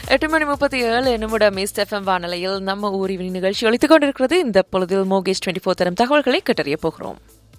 எட்டு மணி முப்பத்தி ஏழு நிமிடம் மிஸ்ட் எஃப்எம் வானொலியில் நம்ம ஊரிவினி நிகழ்ச்சி ஒழித்துக் கொண்டிருக்கிறது இந்த பொழுதில் மோகேஷ் டுவெண்ட்டி ஃபோர் தரும் தகவல்களை கேட்டறிய போகிறோம்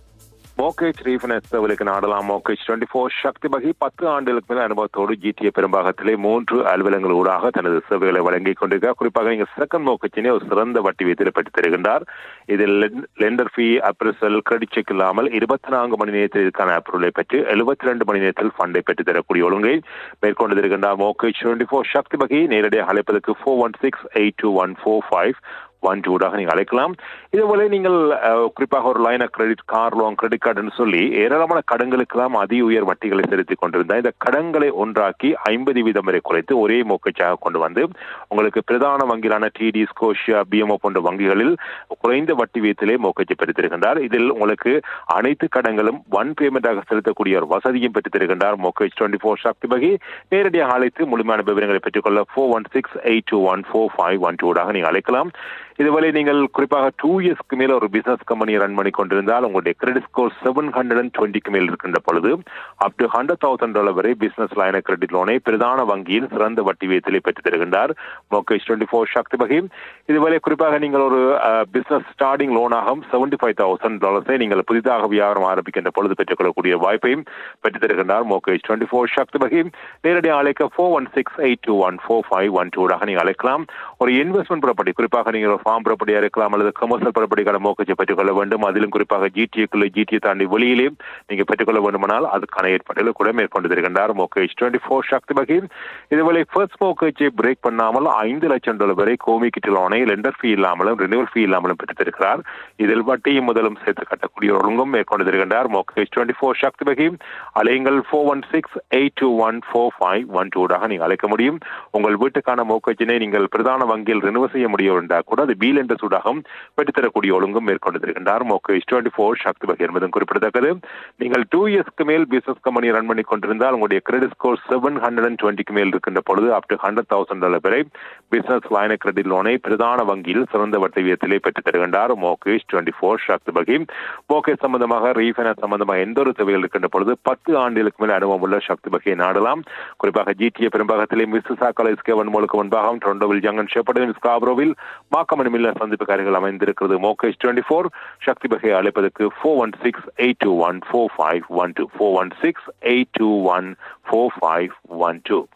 மோகேஜ் ரீஃபைனான்ஸ் சேவலுக்கு நாடலாம் mortgage twenty four Sakthi Vagai பத்து ஆண்டுகளுக்கு மேல் அனுபவத்தோடு ஜிடிஏ பெரும்பாகத்திலே மூன்று அலுவலகங்கள் ஊடாக தனது சேவைகளை வழங்கிக் கொண்டிருக்கிறார் குறிப்பாக நீங்கள் செகண்ட் மோகச்சினை ஒரு சிறந்த வட்டி வீதத்தில் பெற்றுத் தருகின்றார் இதில் lender fee appraisal credit check இல்லாமல் இருபத்தி நான்கு மணி நேரத்தில் இதற்கான அப்ரூவலை பெற்று எழுபத்தி ரெண்டு மணி நேரத்தில் ஃபண்டை பெற்றுத் தரக்கூடிய ஒழுங்கை மேற்கொண்டிருக்கின்றார் mortgage twenty four Sakthi Vagai நேரடியாக அழைப்பதற்கு four one six eight two one four five one டூடாக நீங்கள் அழைக்கலாம் இதுபோல நீங்கள் அஹ், குறிப்பாக ஒரு line credit car loan credit கார்டுன்னு சொல்லி ஏராளமான கடன்களுக்கெல்லாம் அதி உயர் வட்டிகளை செலுத்திக் கொண்டிருந்தால் இந்த கடன்களை ஒன்றாக்கி ஐம்பது வீதம் வரை குறைத்து ஒரே மோக்கச்சாக கொண்டு வந்து உங்களுக்கு பிரதான வங்கிகளான டிடி ஸ்கோஷியா பிஎம்ஓ போன்ற வங்கிகளில் குறைந்த வட்டி வீதத்திலே மோக்கச்சை பெற்றுத்திருக்கின்றார் இதில் உங்களுக்கு அனைத்து கடன்களும் ஒன் பேமெண்டாக செலுத்தக்கூடிய ஒரு வசதியும் பெற்றுத்திருக்கின்றார் mortgage twenty four Sakthi Vagai நேரடியாக அழைத்து முழுமையான விவரங்களை பெற்றுக்கொள்ள four one six eight two one four five one டூடாக நீங்கள் அழைக்கலாம் இதுவரை நீங்கள் குறிப்பாக டூ இயர்ஸ்க்கு மேல ஒரு பிசினஸ் கம்பெனியை ரன் பண்ணி கொண்டிருந்தால் உங்களுடைய credit score seven hundred and டுவெண்ட்டிக்கு மேல் இருக்கின்ற பொழுது up to hundred thousand dollar வரை பிசினஸ் லைன கிரெடிட் லோனை பிரதான வங்கியில் சிறந்த வட்டி வீதத்திலே பெற்றுத் தருகின்றார் மோகேஷ் டுவெண்ட்டி ஃபோர் சக்தி வகை இதுவரை குறிப்பாக நீங்கள் ஒரு பிசினஸ் ஸ்டார்டிங் லோனாக செவன்டி ஃபைவ் தௌசண்ட் டாலர்ஸை நீங்கள் புதிதாக வியாபாரம் ஆரம்பிக்கின்ற பொழுது பெற்றுக்கொள்ளக்கூடிய வாய்ப்பையும் பெற்றுத் தருகின்றார் மோகேஷ் டுவெண்ட்டி ஃபோர் சக்தி வகை நேரடியாக அழைக்க four one six eight two one four five one டூடாக நீங்கள் அழைக்கலாம் ஒரு இன்வெஸ்ட்மெண்ட் ப்ராப்பர்ட்டி குறிப்பாக நீங்கள் ஒரு ஃபார்ம் ப்ராப்பர்ட்டியா இருக்கலாம் அல்லது கமர்ஷியல் ப்ராப்பர்ட்டிக்கான மோக்கச்சை பெற்றுக்கொள்ள வேண்டும் அதிலும் குறிப்பாக ஜிடிஏக்குள்ள ஜிடிஏ தாண்டி வெளியிலே நீங்க பெற்றுக்கொள்ள வேண்டுமானால் அதுக்கான ஏற்பாடுகளை கூட மேற்கொண்டு தருகின்றார் மோக்கேஜ் டுவெண்ட்டி ஃபோர் சக்தி வகை இதுவரை ஃபர்ஸ்ட் மோக்கேஜை பிரேக் பண்ணாமல் ஐந்து லட்சம் டாலர் வரை கோமிக்கிட்டு லோனை லெண்டர் ஃபீ இல்லாமலும் ரினிவல் ஃபீ இல்லாமலும் பெற்றுத் தருகிறார் இதில் வட்டியும் முதலும் சேர்த்து கட்டக்கூடிய ஒரு ஒழுங்கும் மேற்கொண்டு தருகின்றார் mortgage twenty four Sakthi Vagai அலையுங்கள் four one six eight two one four five one டூடாக நீங்கள் அழைக்க முடியும் உங்கள் வீட்டுக்கான மோக்கச்சினை நீங்கள் பிரதான வங்கியில் ரினிவல் செய்ய முடியும் என்றால் கூட அது பீல் என்ற சூடாகவும் பெற்றுத்தரக்கூடிய ஒழுங்கும் மேற்கொண்டு தருகின்றார் மோக்கேஜ் டுவெண்ட்டி ஃபோர் சக்தி வகை என்பதும் குறிப்பிடத்தக்கது நீங்கள் டூ இயர்ஸ்க்கு மேல் பிசினஸ் கம்பெனி ரன் பண்ணி கொண்டிருந்தால் உங்களுடைய credit score seven hundred and டுவெண்ட்டிக்கு மேல் இருக்கின்ற பொழுது up to hundred thousand dollar வரை பிசினஸ் லைன கிரெடிட் லோனை பிரதான வங்கியில் சிறந்த வட்டி விகிதத்திலே பெற்றுத் தருகின்றார் மோகேஷ் டுவெண்ட்டி ஃபோர் சக்தி வகை மோகேஷ் சம்பந்தமாக ரீஃபைனான்ஸ் சம்பந்தமாக எந்த ஒரு தேவைகள் இருக்கின்ற பொழுது பத்து ஆண்டுகளுக்கு மேல் அனுபவம் உள்ள சக்தி வகையை நாடலாம் குறிப்பாக ஜிடிஏ பெரும்பாகத்திலே மிஸ்ஸா காலேஜ் கேவன் மூலுக்கு முன்பாக டொரண்டோவில் ஜங்கன் ஷெப்பர்டன் ஸ்காப்ரோவில் மாக்கமணி மில்லர் சந்திப்பு காரியங்கள் அமைந்திருக்கிறது மோகேஷ் டுவெண்ட்டி ஃபோர் சக்தி வகையை அழைப்பதற்கு four one six eight two one four five one two four one six eight two one four five one two